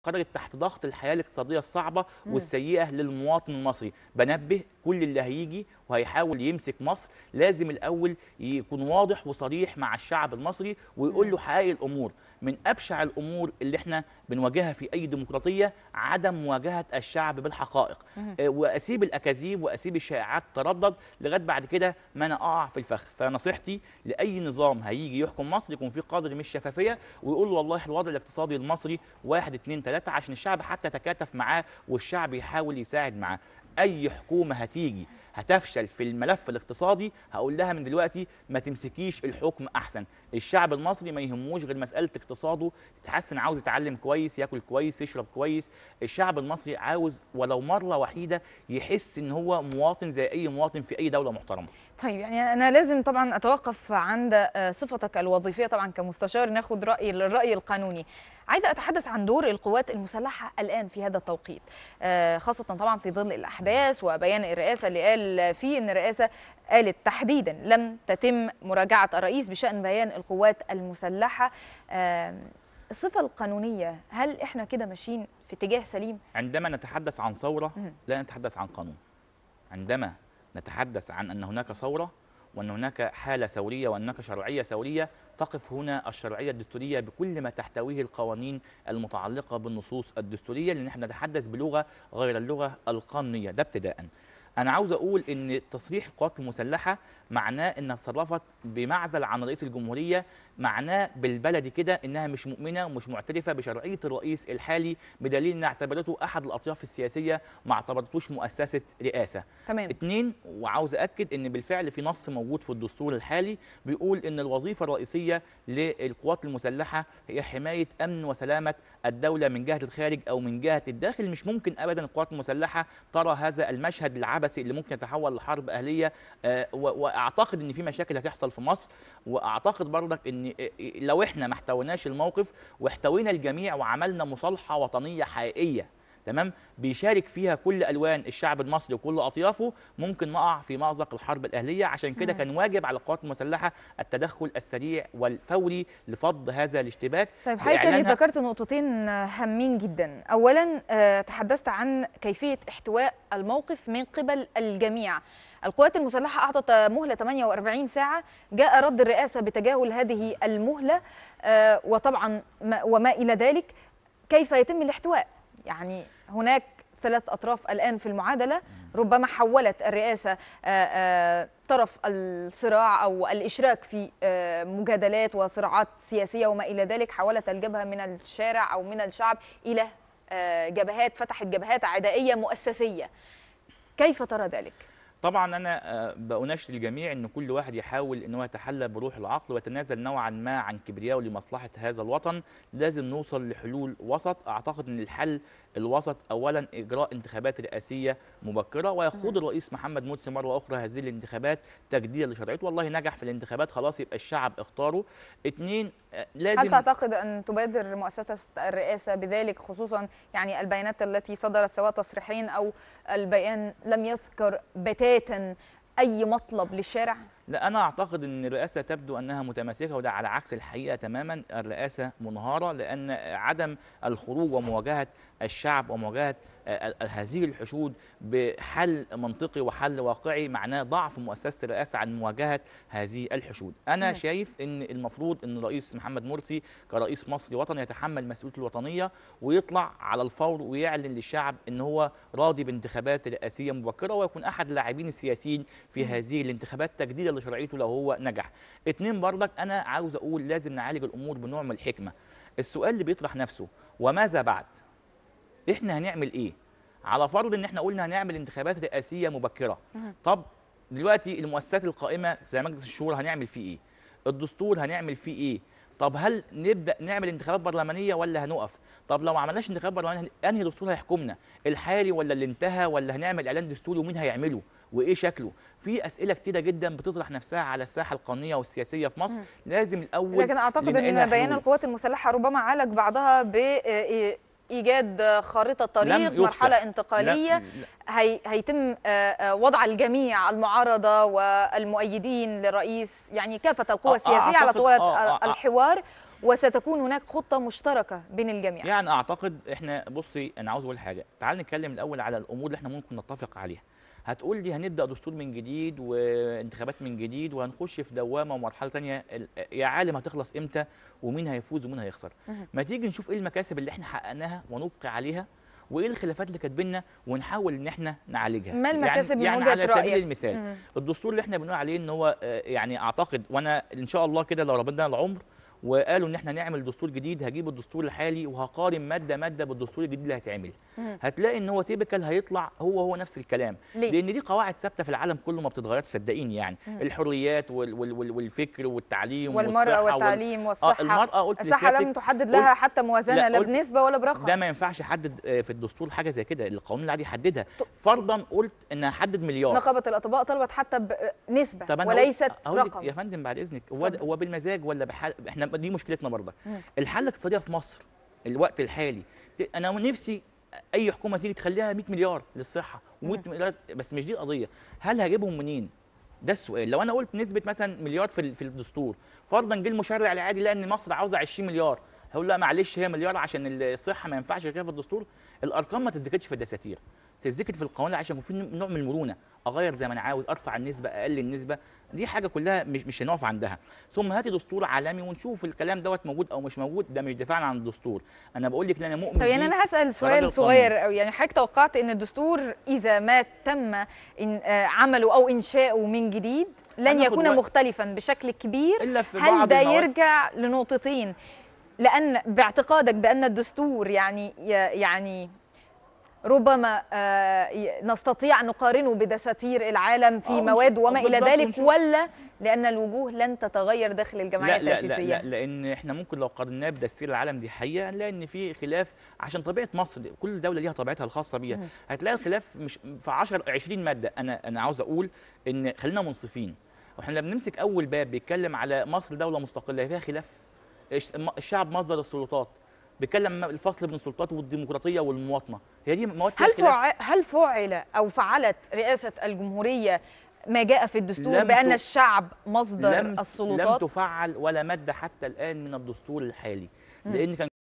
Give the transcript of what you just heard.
خرجت تحت ضغط الحياه الاقتصاديه الصعبه والسيئه للمواطن المصري بنبه كل اللي هيجي وهيحاول يمسك مصر لازم الاول يكون واضح وصريح مع الشعب المصري ويقول له حقائق الامور من ابشع الامور اللي احنا بنواجهها في اي ديمقراطيه عدم مواجهه الشعب بالحقائق آه، واسيب الاكاذيب واسيب الشائعات تردد لغايه بعد كده ما انا اقع في الفخ فنصيحتي لاي نظام هيجي يحكم مصر يكون فيه قدر من الشفافيه ويقول والله الوضع الاقتصادي المصري واحد اتنين تلاته عشان الشعب حتى يتكاتف معاه والشعب يحاول يساعد معاه اي حكومه هتيجي هتفشل في الملف الاقتصادي هقول لها من دلوقتي ما تمسكيش الحكم احسن الشعب المصري ما يهموش غير مساله اقتصاده تتحسن عاوز يتعلم كويس ياكل كويس يشرب كويس الشعب المصري عاوز ولو مره وحيده يحس ان هو مواطن زي اي مواطن في اي دوله محترمه طيب يعني انا لازم طبعا اتوقف عند آه، صفتك الوظيفيه طبعا كمستشار ناخد راي الراي القانوني عايزه اتحدث عن دور القوات المسلحه الان في هذا التوقيت آه، خاصه طبعا في ظل الاحداث وبيان الرئاسه اللي قال فيه ان الرئاسه قالت تحديدا لم تتم مراجعه الرئيس بشان بيان القوات المسلحه آه، الصفه القانونيه هل احنا كده ماشيين في اتجاه سليم عندما نتحدث عن ثوره مم. لا نتحدث عن قانون عندما نتحدث عن ان هناك ثوره وان هناك حاله ثوريه وهناك شرعيه ثوريه تقف هنا الشرعيه الدستوريه بكل ما تحتويه القوانين المتعلقه بالنصوص الدستوريه لان احنا نتحدث بلغه غير اللغه القانونيه ده ابتداء انا عاوز اقول ان تصريح القوات المسلحه معناه انها تصرفت بمعزل عن رئيس الجمهوريه معناه بالبلدي كده انها مش مؤمنه ومش معترفه بشرعيه الرئيس الحالي بدليل انها اعتبرته احد الاطياف السياسيه ما اعتبرتوش مؤسسه رئاسه تمام اتنين وعاوز اكد ان بالفعل في نص موجود في الدستور الحالي بيقول ان الوظيفه الرئيسيه للقوات المسلحه هي حمايه امن وسلامه الدوله من جهه الخارج او من جهه الداخل مش ممكن ابدا القوات المسلحه ترى هذا المشهد العبثي اللي ممكن يتحول لحرب اهليه آه، و- واعتقد ان في مشاكل هتحصل في مصر واعتقد برضك ان لو احنا ما احتويناش الموقف واحتوينا الجميع وعملنا مصالحه وطنيه حقيقيه تمام بيشارك فيها كل الوان الشعب المصري وكل اطيافه ممكن نقع في مأزق الحرب الاهليه عشان كده مم. كان واجب على القوات المسلحه التدخل السريع والفوري لفض هذا الاشتباك طيب حضرتك يعني بإعلانها- ذكرت نقطتين هامين جدا اولا آه، تحدثت عن كيفيه احتواء الموقف من قبل الجميع القوات المسلحه اعطت مهله 48 ساعه جاء رد الرئاسه بتجاهل هذه المهله آه، وطبعا ما وما الى ذلك كيف يتم الاحتواء يعني هناك ثلاث اطراف الان في المعادله ربما حولت الرئاسه آه، آه، طرف الصراع او الاشراك في آه، مجادلات وصراعات سياسيه وما الى ذلك حولت الجبهه من الشارع او من الشعب الى آه، جبهات فتحت جبهات عدائيه مؤسسيه كيف ترى ذلك؟ طبعا انا آه، بأناشد الجميع ان كل واحد يحاول ان هو يتحلى بروح العقل ويتنازل نوعا ما عن كبريائه لمصلحه هذا الوطن لازم نوصل لحلول وسط اعتقد ان الحل الوسط اولا اجراء انتخابات رئاسيه مبكره ويخوض الرئيس محمد مرسي مره اخرى هذه الانتخابات تجديدا لشرعيته والله نجح في الانتخابات خلاص يبقى الشعب اختاره اتنين آه، هل لازم تعتقد ان تبادر مؤسسه الرئاسه بذلك خصوصا يعني البيانات التي صدرت سواء تصريحين او البيان لم يذكر بتاتا اي مطلب للشارع؟ لا انا اعتقد ان الرئاسه تبدو انها متماسكه وده على عكس الحقيقه تماما الرئاسه منهاره لان عدم الخروج ومواجهه الشعب ومواجهه آه، آه، هذه الحشود بحل منطقي وحل واقعي معناه ضعف مؤسسه الرئاسه عن مواجهه هذه الحشود انا مم. شايف ان المفروض ان الرئيس محمد مرسي كرئيس مصري وطني يتحمل مسؤوليه الوطنيه ويطلع على الفور ويعلن للشعب ان هو راضي بانتخابات رئاسيه مبكره ويكون احد اللاعبين السياسيين في مم. هذه الانتخابات تجديدا لشرعيته لو هو نجح اتنين برضك انا عاوز اقول لازم نعالج الامور بنوع من الحكمه السؤال اللي بيطرح نفسه وماذا بعد احنا هنعمل ايه على فرض ان احنا قلنا هنعمل انتخابات رئاسيه مبكره مهم. طب دلوقتي المؤسسات القائمه زي مجلس الشورى هنعمل فيه ايه الدستور هنعمل فيه ايه طب هل نبدا نعمل انتخابات برلمانيه ولا هنقف طب لو ما عملناش انتخابات برلمانيه انهي دستور هيحكمنا الحالي ولا اللي انتهى ولا هنعمل اعلان دستوري ومين هيعمله وايه شكله في اسئله كتيره جدا بتطرح نفسها على الساحه القانونيه والسياسيه في مصر مم. لازم الاول لكن اعتقد نلاقي ان لها بيان حلول. القوات المسلحه ربما عالج بعضها بايجاد خارطه طريق يفسح. مرحله لا- انتقاليه لا- هي هيتم آه، آه، وضع الجميع المعارضه والمؤيدين للرئيس يعني كافه القوى آه، السياسيه على أعتقد- طول آه، آه، آه. الحوار وستكون هناك خطه مشتركه بين الجميع يعني اعتقد احنا بصي انا عاوز اقول حاجه تعال نتكلم الاول على الامور اللي احنا ممكن نتفق عليها هتقول لي هنبدا دستور من جديد وانتخابات من جديد وهنخش في دوامه ومرحله تانية ال- يا عالم هتخلص امتى ومين هيفوز ومين هيخسر مهم. ما تيجي نشوف ايه المكاسب اللي احنا حققناها ونبقي عليها وايه الخلافات اللي كانت بينا ونحاول ان احنا نعالجها ما المكاسب يعني, من يعني وجهة على سبيل رأيك؟ المثال مم. الدستور اللي احنا بنقول عليه ان هو آه، يعني اعتقد وانا ان شاء الله كده لو ربنا العمر وقالوا ان احنا نعمل دستور جديد هجيب الدستور الحالي وهقارن ماده ماده بالدستور الجديد اللي هيتعمل مم. هتلاقي ان هو تيبيكال هيطلع هو هو نفس الكلام ليه؟ لان دي قواعد ثابته في العالم كله ما بتتغيرش صدقيني يعني مم. الحريات وال وال وال والفكر والتعليم والمراه والصحة وال- والتعليم اه والصحه المراه قلت الصحه لم لسيادتك تحدد لها قلت- حتى موازنه لا، لا قلت- بنسبه ولا برقم ده ما ينفعش احدد آه، في الدستور حاجه زي كده القانون العادي يحددها فرضا قلت ان هحدد مليار نقابه الاطباء طلبت حتى بنسبه طب انا أقول- وليست أقول لك رقم يا فندم بعد اذنك هو اتفضل. هو بالمزاج ولا بحال احنا دي مشكلتنا برضه مم. الحل الاقتصاديه في مصر الوقت الحالي ت- انا نفسي اي حكومه تيجي تخليها 100 مليار للصحه و100 مليار بس مش دي القضيه هل هجيبهم منين ده السؤال لو انا قلت نسبه مثلا مليار في ال- في الدستور فرضا جه المشرع العادي لقى ان مصر عاوزه 20 مليار هقول لا معلش هي مليار عشان الصحه ما ينفعش كده في الدستور الارقام ما تتذكرش في الدساتير تتذكر في القوانين عشان يكون في نوع من المرونه اغير زي ما انا عاوز ارفع النسبه اقلل النسبه دي حاجه كلها مش مش هنقف عندها ثم هاتي دستور عالمي ونشوف الكلام دوت موجود او مش موجود ده مش دفاعا عن الدستور انا بقول لك ان انا مؤمن طب يعني بيه انا هسال راجل سؤال قانون. صغير قوي يعني حضرتك توقعت ان الدستور اذا ما تم إن آه، عمله او انشاؤه من جديد لن هناخد يكون وقت. مختلفا بشكل كبير الا في هل بعض ده المواد يرجع لنقطتين لان باعتقادك بان الدستور يعني يعني ربما آه، ي- نستطيع ان نقارنه بدساتير العالم في آه، ونشوف- مواد وما الى بالظبط ذلك ونشوف. ولا لان الوجوه لن تتغير داخل لا الجمعيه لا, لا التاسيسيه لا لان احنا ممكن لو قارناه بدستور العالم دي حقيقه هنلاقي ان في خلاف عشان طبيعه مصر كل دوله ليها طبيعتها الخاصه بيها مم. هتلاقي الخلاف مش في 10 20 ماده انا انا عاوز اقول ان خلينا منصفين واحنا لما بنمسك اول باب بيتكلم على مصر دوله مستقله هي فيها خلاف الش- الشعب مصدر السلطات بيتكلم الفصل بين السلطات والديمقراطيه والمواطنه هي دي مواد فيها هل خلاف فع... هل فعل او فعلت رئاسه الجمهوريه ما جاء في الدستور لم بان ت- الشعب مصدر لم لم السلطات تفعل ولا ماده حتى الان من الدستور الحالي لان كان